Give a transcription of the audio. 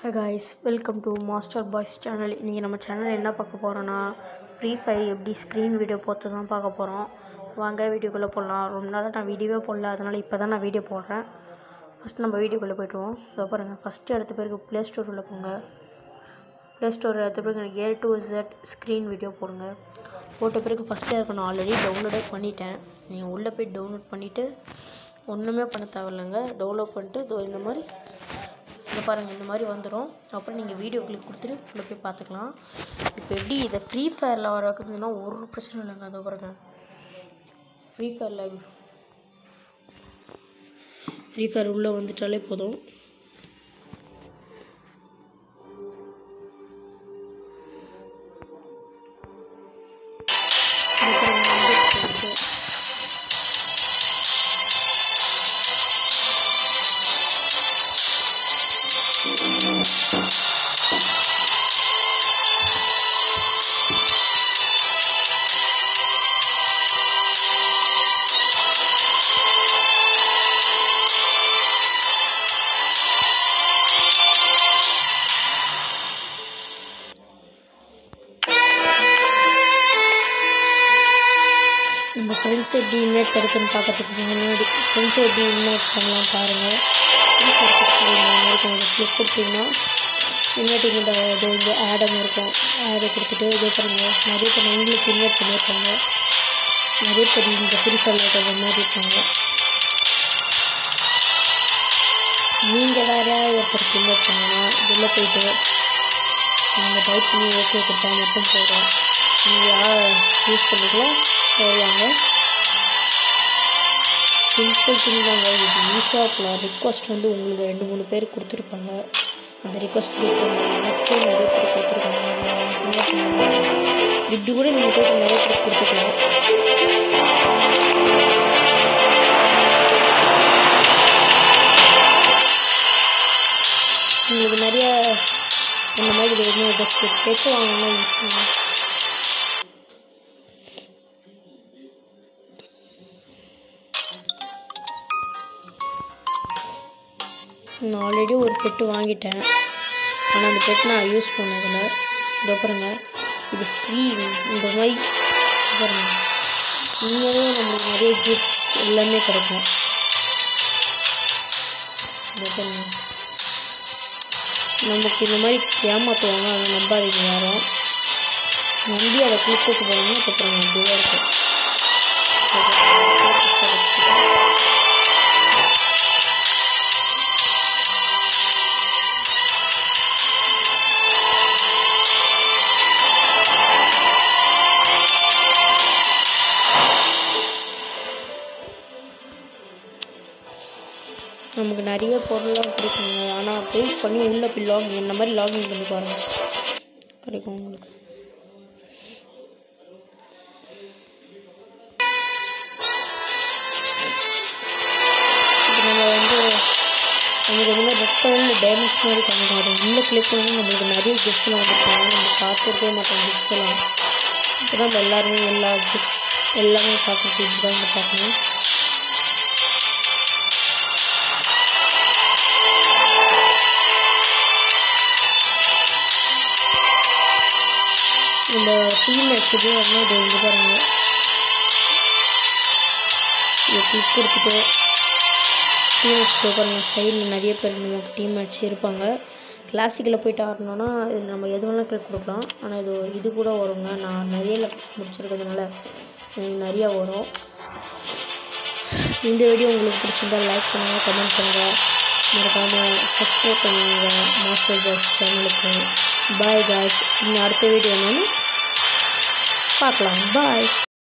Hey guys welcome to master boys channel இன்றைக்கி நம்ம channel என்ன பார்க்க போகிறோன்னா ஃப்ரீ ஃபயர் எப்படி ஸ்க்ரீன் வீடியோ போட்டு தான் பார்க்க போகிறோம் வாங்க வீடியோக்குள்ளே போடலாம் ரொம்ப நாளாக நான் வீடியோவே போடல அதனால் இப்போ தான் நான் வீடியோ போடுறேன் ஃபஸ்ட் நம்ம வீடியோக்குள்ளே போய்ட்டுருவோம் இதோ பாருங்கள் ஃபஸ்ட்டு எடுத்த பிறகு ப்ளே ஸ்டோர் உள்ள போங்க ப்ளே ஸ்டோர் எடுத்த பிறகு எனக்கு A to Z screen video போடுங்க போட்ட பிறகு ஃபஸ்ட்டே இருக்கு நான் ஆல்ரெடி டவுன்லோடே பண்ணிட்டேன் நீங்கள் உள்ளே போய் டவுன்லோட் பண்ணிவிட்டு ஒன்றுமே பண்ண தேவையில்லைங்க டவுன்லோட் பண்ணிட்டு இதோ இந்த மாதிரி இங்கே பாருங்கள் இந்த மாதிரி வந்துடும் அப்புறம் நீங்கள் வீடியோ கிளிக் கொடுத்துட்டு உள்ளே போய் பார்த்துக்கலாம் இப்போ எப்படி இதை ஃப்ரீ ஃபயரில் வரக்குதுன்னா ஒரு பிரச்சனை இல்லைங்க அதை பாருங்க ஃப்ரீ ஃபயரில் ஃப்ரீ ஃபயர் உள்ளே வந்துட்டாலே போதும் இங்க பாருங்க, வந்துட்டு இருக்கு. நம்ம ஃப்ரெண்ட்ஸ் எப்படி இன்வைட் பண்ணுறதுன்னு பார்க்கறதுக்கு முன்னாடி ஃப்ரெண்ட்ஸை எப்படி இன்வைட் பண்ணலாம் பாருங்கள் இருக்கும் கிளிக் கொடுத்தீங்கன்னா இன்வைட்டிங் இந்த இது வந்து ஆடம் இருக்கும் ஆடை கொடுத்துட்டு இது பாருங்க நிறைய பேர் உங்களுக்கு இன்வைட் பண்ணியிருப்பாங்க நிறைய பேர் இந்த குறிப்பில் இருக்கிற மாதிரி இருப்பாங்க நீங்கள் வேறு ஒருத்தருக்கு இன்வைட் பண்ணணும்னா இதில் போயிட்டு நீங்கள் டைப் பண்ணி ஓகே கொடுத்தா மட்டும் போதும் நீங்கள் யாரை யூஸ் பண்ணிக்கலாம் வருவாங்க சிம்பிள் திங் தாங்க இது ஈஸியாக இருக்கலாம் ரிக்வஸ்ட் வந்து உங்களுக்கு ரெண்டு மூணு பேர் கொடுத்துருப்பாங்க அந்த ரிக்வஸ்ட் எனக்கும் நிறைய பேர் கொடுத்துருக்காங்க நான் என்ன பண்ணுவேன் இப்படி கூட நீங்கள் போய்ட்டு நிறைய பேர் கொடுத்துக்கலாம் உங்களுக்கு நிறைய இந்த மாதிரி வேணும் ட்ரெஸ் பெட்டு வாங்கணும்னா ஈஸியாக நான் ஆல்ரெடி ஒரு பெட்டு வாங்கிட்டேன் ஆனால் அந்த பெட் நான் யூஸ் பண்ணதில்ல இதோ பாருங்க இது ஃப்ரீ இந்த மாதிரி இதோ பாருங்க உண்மையாகவே நம்மளுக்கு நிறைய கிஃப்ட்ஸ் எல்லாமே கிடைக்கும் இதோ பாருங்க நமக்கு இந்த மாதிரி ஏமாற்றுவாங்க அதை நம்பாதீங்க யாரும் நம்பி அதை கிளிக் போட்டு போனீங்கன்னா அதுக்கப்புறம் அப்படியே தான் இருக்கும் சரி, வச்சுக்கிட்டேன். நமக்கு நிறைய பொருள்லாம் கிடைக்குங்க ஆனால் போய் பண்ணி உள்ளே போய் லாகின் இந்த மாதிரி லாகின் பண்ணி பாருங்கள் கிடைக்கும் உங்களுக்கு இப்போ நம்ம வந்து நமக்கு இந்த மாதிரி ரெட் கலரில் டைமண்ட்ஸ் மாதிரி காமிக்கும் அது உள்ளே கிளிக் பண்ணி நம்மளுக்கு நிறைய கிஃப்ட்லாம் வந்துருப்பாங்க நம்ம பார்த்துருக்கவே மாட்டோம் கிஃப்ட்ஸ் எல்லாம் இப்போ தான் நம்ம எல்லாருமே எல்லா கிஃப்ட்ஸ் எல்லாமே பார்க்குறது இப்படி தான் பார்க்கணும் இந்த டீம் மேட்ச்சுக்கு வந்து இது இங்கே பாருங்கள் இதை கிளிக் கொடுத்துட்டு டீம் மேட்ச் பாருங்கள் சைடில் நிறைய பேர் நமக்கு டீம் மேட்ச் இருப்பாங்க கிளாசிக்கில் போயிட்டு ஆடணுன்னா இது நம்ம எது வேணால் கிளிக் கொடுக்கலாம் ஆனால் இது இது கூட வருங்க நான் நிறைய லெவல்ஸ் முடிச்சிருக்கிறதுனால எனக்கு நிறையா வரும் இந்த வீடியோ உங்களுக்கு பிடிச்சிருந்தா லைக் பண்ணுங்கள் கமெண்ட் பண்ணுங்கள் மறக்காமல் சப்ஸ்கிரைப் பண்ணுங்க மாஸ்டர் பாய்ஸ் சேனலுக்கு பாய் காய்ஸ் இன்னும் அடுத்த வீடியோ என்னன்னு பார்க்கலாம் பாய்